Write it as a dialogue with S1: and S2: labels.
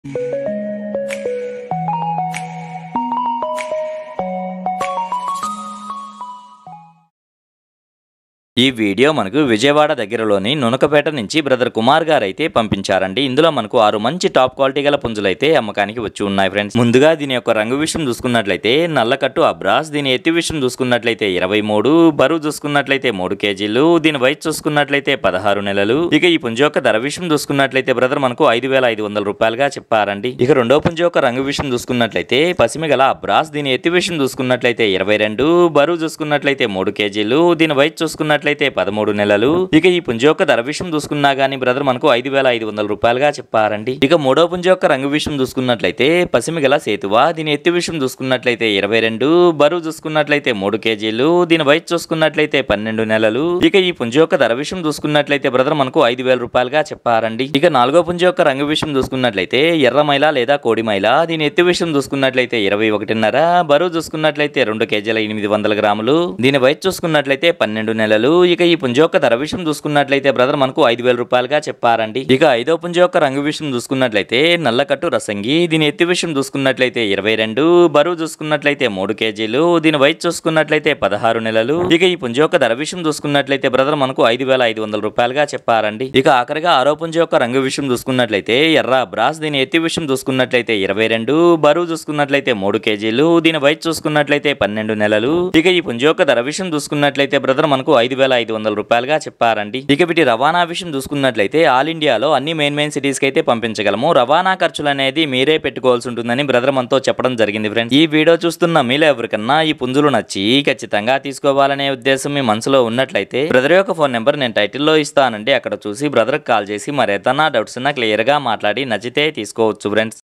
S1: ఈ వీడియో మనకు విజయవాడ దగ్గరలోని నునకపేట నుంచి బ్రదర్ కుమార్ గారు అయితే పంపించారండి ఇందులో మనకు ఆరు మంచి టాప్ క్వాలిటీ గల పుంజులు అయితే అమ్మకానికి వచ్చి ఉన్నాయి ఫ్రెండ్స్ ముందుగా దీని యొక్క రంగు విషయం చూసుకున్నట్లయితే నల్లకట్టు అబ్రాస్ దీని ఎత్తి విషయం చూసుకున్నట్లయితే ఇరవై మూడు బరువు చూసుకున్నట్లయితే మూడు కేజీలు దీని వయసు చూసుకున్నట్లయితే పదహారు నెలలు ఇక ఈ పుంజు యొక్క ధర విషయం చూసుకున్నట్లయితే బ్రదర్ మనకు ఐదు వేల ఐదు వందల రూపాయలుగా చెప్పారండి ఇక రెండో పుంజు యొక్క రంగు విషయం చూసుకున్నట్లయితే పసిమి గల అబ్రాస్ దీని ఎత్తి విషయం చూసుకున్నట్లయితే ఇరవై రెండు బరువు చూసుకున్నట్లయితే మూడు కేజీలు దీని వయసు చూసుకున్నట్లయితే పదమూడు నెలలు ఇక ఈ పుంజ యొక్క ధర విషయం చూసుకున్నా గానీ బ్రదర్ మనకు ఐదు వేల ఐదు వందల రూపాయలుగా చెప్పారండి ఇక మూడో పుంజ యొక్క రంగు విషయం చూసుకున్నట్లయితే పసిమి గల సేతువ దీని ఎత్తి విషయం చూసుకున్నట్లయితే ఇరవై రెండు బరువు చూసుకున్నట్లయితే మూడు కేజీలు దీని వయసు చూసుకున్నట్లయితే పన్నెండు నెలలు ఇక ఈ పుంజ యొక్క ధర విషయం చూసుకున్నట్లయితే బ్రదర్ మనకు ఐదు వేల రూపాయలుగా చెప్పారండి ఇక నాలుగో పుంజ యొక్క రంగు విషయం చూసుకున్నట్లయితే ఎర్రమైల లేదా కోడిమైల దీని ఎత్తి విషయం చూసుకున్నట్లయితే ఇరవై ఒకటిన్నర బరువు చూసుకున్నట్లయితే రెండు కేజీల ఎనిమిది వందల గ్రాములు దీని వయసు చూసుకున్నట్లయితే పన్నెండు నెలలు ఇక ఈ పుంజ యొక్క ధర విషయం చూసుకున్నట్లయితే బ్రదర్ మనకు ఐదు వేల రూపాయలుగా చెప్పారండి ఇక ఐదో పుంజ యొక్క రంగు విషయం చూసుకున్నట్లయితే నల్లకట్టు రసంగి దీని ఎత్తి విషయం చూసుకున్నట్లయితే ఇరవై రెండు బరువు చూసుకున్నట్లయితే మూడు కేజీలు దీని వయసు చూసుకున్నట్లయితే పదహారు నెలలు ఇక ఈ పుంజ యొక్క ధర విషయం చూసుకున్నట్లయితే బ్రదర్ మనకు ఐదు వేల ఐదు వందల రూపాయలుగా చెప్పారండి ఇక ఆఖరిగా ఆరో పుంజ యొక్క రంగు విషయం చూసుకున్నట్లయితే ఎర్ర బ్రాస్ దీని ఎత్తి విషయం చూసుకున్నట్లయితే ఇరవై రెండు బరువు చూసుకున్నట్లయితే మూడు కేజీలు దీని వయసు చూసుకున్నట్లయితే పన్నెండు నెలలు ఇక ఈ పుంజ యొక్క ధర విషయం చూసుకున్నట్లయితే బ్రదర్ మనకు ఐదు వేల ఐదు వందల రూపాయలుగా చెప్పారండి ఇక వీటి రవాణా విషయం చూసుకున్నట్లయితే ఆల్ ఇండియాలో అన్ని మెయిన్ మెయిన్ సిటీస్ కి అయితే పంపించగలము రవాణా ఖర్చులు అనేది మీరే పెట్టుకోవాల్సి ఉంటుందని బ్రదర్ మనతో చెప్పడం జరిగింది ఫ్రెండ్స్ ఈ వీడియో చూస్తున్న మీలో ఎవరికన్నా ఈ పుంజులు నచ్చి ఖచ్చితంగా తీసుకోవాలనే ఉద్దేశం మీ మనసులో ఉన్నట్లయితే బ్రదర్ యొక్క ఫోన్ నెంబర్ నేను టైటిల్లో ఇస్తానండి అక్కడ చూసి బ్రదర్కి కాల్ చేసి మరి ఏదన్నా డౌట్స్ ఉన్నా క్లియర్ గా మాట్లాడి నచ్చితే తీసుకోవచ్చు ఫ్రెండ్స్